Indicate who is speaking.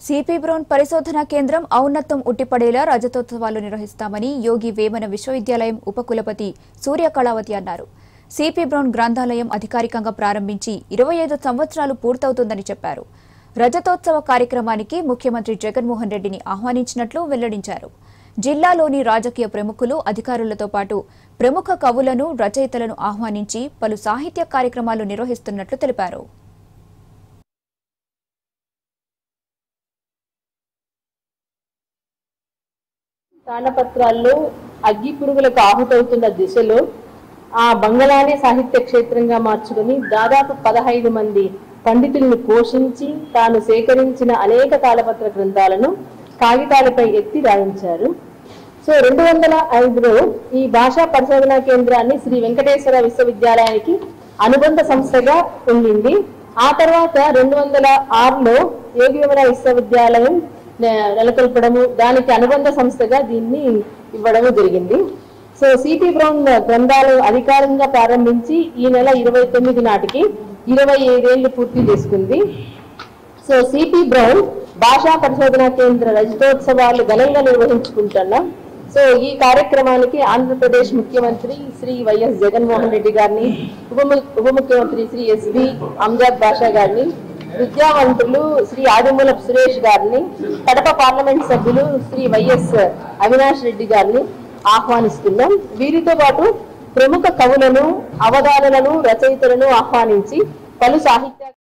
Speaker 1: CP brown పరిశోధనా కేంద్రం ఔన్నత్యం ఉట్టిపడేలా రజతోత్సవాలు నిర్వహిస్తామని యోగి వేమన విశ్వవిద్యాలయం ఉపకులపతి సూర్య కళావతి అన్నారు సిపి బ్రౌన్ గ్రంథాలయం అధికారికంగా ప్రారంభించి ఇరవై ఐదు సంవత్సరాలు పూర్తవుతుందని చెప్పారు రజతోత్సవ కార్యక్రమానికి ముఖ్యమంత్రి జగన్మోహన్ రెడ్డిని ఆహ్వానించినట్లు వెల్లడించారు జిల్లాలోని రాజకీయ ప్రముఖులు అధికారులతో పాటు ప్రముఖ కవులను రచయితలను ఆహ్వానించి పలు సాహిత్య కార్యక్రమాలు నిర్వహిస్తున్నట్లు తెలిపారు
Speaker 2: తాళపత్రాల్లో అగ్గి పురుగులకు ఆహుతవుతున్న దిశలో ఆ బంగళానే సాహిత్య క్షేత్రంగా మార్చుకుని దాదాపు పదహైదు మంది పండితులను పోషించి తాను సేకరించిన అనేక తాళపత్ర గ్రంథాలను కాగితాలపై ఎత్తి రాయించారు సో రెండు వందల ఐదులో ఈ భాషా పరిశోధనా కేంద్రాన్ని శ్రీ వెంకటేశ్వర విశ్వవిద్యాలయానికి అనుబంధ సంస్థగా ఉండింది ఆ తర్వాత రెండు వందల ఆరులో యోగివర విశ్వవిద్యాలయం నె- నెలకొల్పడము దానికి అనుబంధ సంస్థగా దీన్ని ఇవ్వడము జరిగింది సో సిపి బ్రౌన్ గ్రంథాలు అధికారంగా ప్రారంభించి ఈ నెల ఇరవై తొమ్మిది నాటికి ఇరవై ఐదేళ్లు పూర్తి చేసుకుంది సో సిపి బ్రౌన్ భాషా పరిశోధనా కేంద్ర రజతోత్సవాలు ఘనంగా నిర్వహించుకుంటున్నాం సో ఈ కార్యక్రమానికి ఆంధ్రప్రదేశ్ ముఖ్యమంత్రి శ్రీ వైఎస్ జగన్మోహన్ రెడ్డి గారిని ఉప ము- ఉప ముఖ్యమంత్రి శ్రీ ఎస్బి అంజాద్ బాషా గారిని విద్యావంతులు శ్రీ ఆదిమూలపు సురేష్ గారిని కడప పార్లమెంట్ సభ్యులు శ్రీ వైఎస్ అవినాష్ రెడ్డి గారిని ఆహ్వానిస్తున్నాం వీరితో పాటు ప్రముఖ కవులను అవధానులను రచయితలను ఆహ్వానించి పలు సాహిత్య